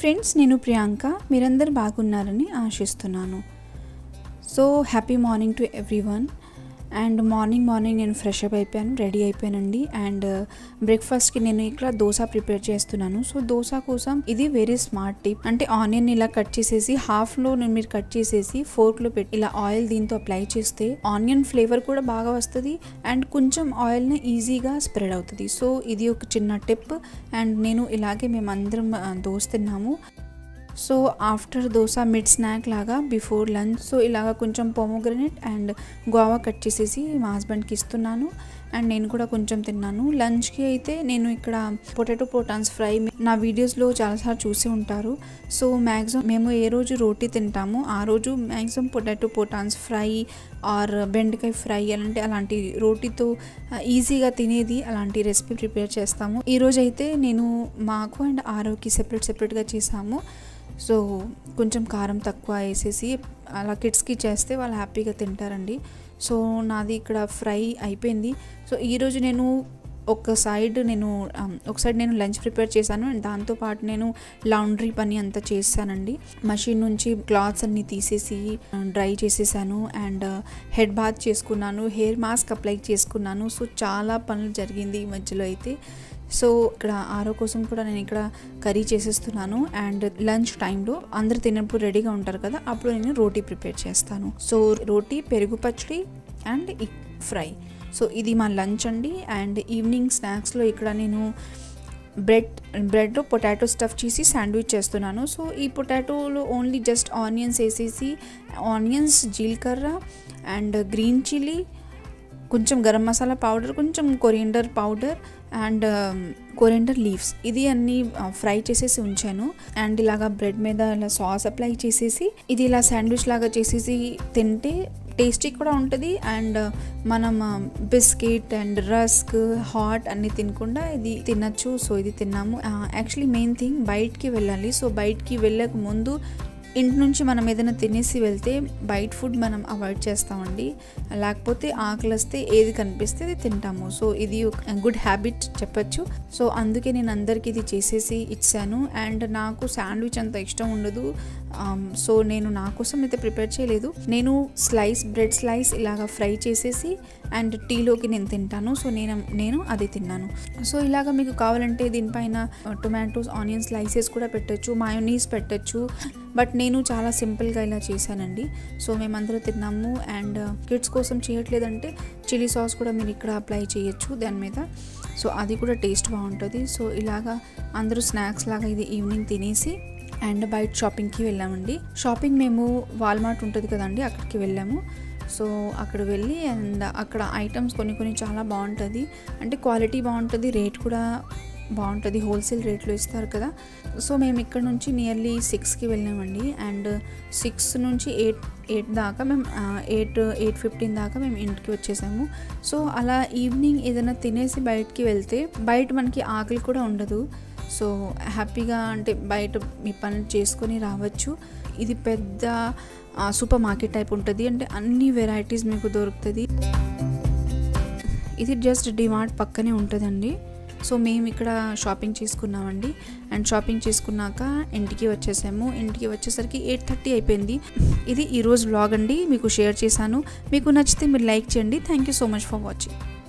friends నేను ప్రియాంక మీరందరు బాగున్నారని ఆశిస్తున్నాను so happy morning to everyone and morning morning నేను ఫ్రెష్ అప్ అయిపోయాను రెడీ అయిపోయానండి అండ్ బ్రేక్ఫాస్ట్కి నేను ఇక్కడ దోశ ప్రిపేర్ చేస్తున్నాను సో దోశ కోసం ఇది వెరీ స్మార్ట్ టిప్ అంటే ఆనియన్ ఇలా కట్ చేసేసి హాఫ్లో మీరు కట్ చేసేసి ఫోర్క్లో పెట్టి ఇలా ఆయిల్ దీంతో అప్లై చేస్తే ఆనియన్ ఫ్లేవర్ కూడా బాగా వస్తుంది అండ్ కొంచెం ఆయిల్ని ఈజీగా స్ప్రెడ్ అవుతుంది సో ఇది ఒక చిన్న టిప్ అండ్ నేను ఇలాగే మేము అందరం దోశ తిన్నాము so after dosa mid snack లాగా బిఫోర్ లంచ్ సో ఇలాగ కొంచెం పొమోగ్రనేట్ అండ్ గోవా కట్ చేసేసి మా హస్బెండ్కి ఇస్తున్నాను అండ్ నేను కూడా కొంచెం తిన్నాను లంచ్కి అయితే నేను ఇక్కడ పొటాటో పోటాన్స్ ఫ్రై నా వీడియోస్లో చాలాసార్లు చూసి ఉంటారు సో మ్యాక్సిమం మేము ఏ రోజు రోటీ తింటాము ఆ రోజు మ్యాక్సిమం పొటాటో పోటాన్స్ ఫ్రై ఆర్ బెండకాయ ఫ్రై అలాంటి అలాంటి రోటీతో ఈజీగా తినేది అలాంటి రెసిపీ ప్రిపేర్ చేస్తాము ఈ రోజు అయితే నేను మాకు అండ్ ఆరోకి సెపరేట్ సెపరేట్గా చేసాము సో కొంచెం కారం తక్కువ వేసేసి అలా కిడ్స్కి చేస్తే వాళ్ళు హ్యాపీగా తింటారండి సో నాది ఇక్కడ ఫ్రై అయిపోయింది సో ఈరోజు నేను ఒక సైడ్ నేను ఒక సైడ్ నేను లంచ్ ప్రిపేర్ చేశాను అండ్ దాంతోపాటు నేను లాండ్రీ పని అంతా చేశానండి మషిన్ నుంచి క్లాత్స్ అన్నీ తీసేసి డ్రై చేసేసాను అండ్ హెడ్ బాత్ చేసుకున్నాను హెయిర్ మాస్క్ అప్లై చేసుకున్నాను సో చాలా పనులు జరిగింది ఈ మధ్యలో అయితే సో ఇక్కడ ఆరో కోసం కూడా నేను ఇక్కడ కర్రీ చేసేస్తున్నాను అండ్ లంచ్ టైంలో అందరు తిన్నప్పుడు రెడీగా ఉంటారు కదా అప్పుడు నేను రోటీ ప్రిపేర్ చేస్తాను సో రోటీ పెరుగు పచ్చడి అండ్ ఫ్రై సో ఇది మా లంచ్ అండి అండ్ ఈవినింగ్ స్నాక్స్లో ఇక్కడ నేను బ్రెడ్ బ్రెడ్లో పొటాటో స్టఫ్ చేసి శాండ్విచ్ చేస్తున్నాను సో ఈ పొటాటోలో ఓన్లీ జస్ట్ ఆనియన్స్ వేసేసి ఆనియన్స్ జీలకర్ర అండ్ గ్రీన్ చిల్లీ కొంచెం గరం మసాలా పౌడర్ కొంచెం coriander powder and coriander leaves ఇది అన్ని ఫ్రై చేసేసి ఉంచాను అండ్ ఇలాగా బ్రెడ్ మీద ఇలా సాస్ అప్లై చేసేసి ఇది ఇలా శాండ్విచ్ లాగా చేసేసి తింటే టేస్టీ కూడా ఉంటుంది అండ్ మనం బిస్కెట్ అండ్ రస్క్ హాట్ అన్ని తినకుండా ఇది తినచ్చు సో ఇది తిన్నాము యాక్చువల్లీ మెయిన్ థింగ్ బయటికి వెళ్ళాలి సో బయటికి వెళ్ళక ముందు ఇంటి నుంచి మనం ఏదైనా తినేసి వెళ్తే బయట ఫుడ్ మనం అవాయిడ్ చేస్తామండి లేకపోతే ఆకలి వస్తే ఏది కనిపిస్తే అది తింటాము సో ఇది ఒక గుడ్ హ్యాబిట్ చెప్పచ్చు సో అందుకే నేను అందరికీ ఇది చేసేసి ఇచ్చాను అండ్ నాకు శాండ్విచ్ అంత ఇష్టం ఉండదు సో నేను నా కోసం అయితే ప్రిపేర్ చేయలేదు నేను స్లైస్ బ్రెడ్ స్లైస్ ఇలాగ ఫ్రై చేసేసి అండ్ టీలోకి నేను తింటాను సో నేను నేను అది తిన్నాను సో ఇలాగ మీకు కావాలంటే దీనిపైన టొమాటోస్ ఆనియన్ స్లైసెస్ కూడా పెట్టచ్చు మయోనీస్ పెట్టచ్చు బట్ నేను చాలా సింపుల్గా ఇలా చేశానండి సో మేమందరం తిన్నాము అండ్ కిడ్స్ కోసం చేయట్లేదంటే చిల్లీ సాస్ కూడా మీరు ఇక్కడ అప్లై చేయొచ్చు దాని మీద సో అది కూడా టేస్ట్ బాగుంటుంది సో ఇలాగా అందరూ స్నాక్స్ లాగా ఇది ఈవినింగ్ తినేసి అండ్ బయట షాపింగ్కి వెళ్ళామండి షాపింగ్ మేము వాల్మార్ట్ ఉంటుంది కదండి అక్కడికి వెళ్ళాము సో అక్కడ వెళ్ళి అండ్ అక్కడ ఐటమ్స్ కొన్ని కొన్ని చాలా బాగుంటుంది అంటే క్వాలిటీ బాగుంటుంది రేట్ కూడా బాగుంటుంది హోల్సేల్ రేట్లో ఇస్తారు కదా సో మేము ఇక్కడ నుంచి నియర్లీ సిక్స్కి వెళ్ళామండి అండ్ సిక్స్ నుంచి ఎయిట్ ఎయిట్ దాకా మేము ఎయిట్ ఎయిట్ ఫిఫ్టీన్ దాకా మేము ఇంటికి వచ్చేసాము సో అలా ఈవినింగ్ ఏదైనా తినేసి బయటికి వెళ్తే బయట మనకి ఆకలి కూడా ఉండదు సో హ్యాపీగా అంటే బయట మీ పనులు చేసుకొని రావచ్చు ఇది పెద్ద సూపర్ మార్కెట్ టైప్ ఉంటుంది అంటే అన్ని వెరైటీస్ మీకు దొరుకుతుంది ఇది జస్ట్ డిమార్ట్ పక్కనే ఉంటుందండి సో మేము ఇక్కడ షాపింగ్ చేసుకున్నామండి అండ్ షాపింగ్ చేసుకున్నాక ఇంటికి వచ్చేసాము ఇంటికి వచ్చేసరికి ఎయిట్ థర్టీ అయిపోయింది ఇది ఈరోజు వ్లాగ్ అండి మీకు షేర్ చేశాను మీకు నచ్చితే మీరు లైక్ చేయండి thank you so much for watching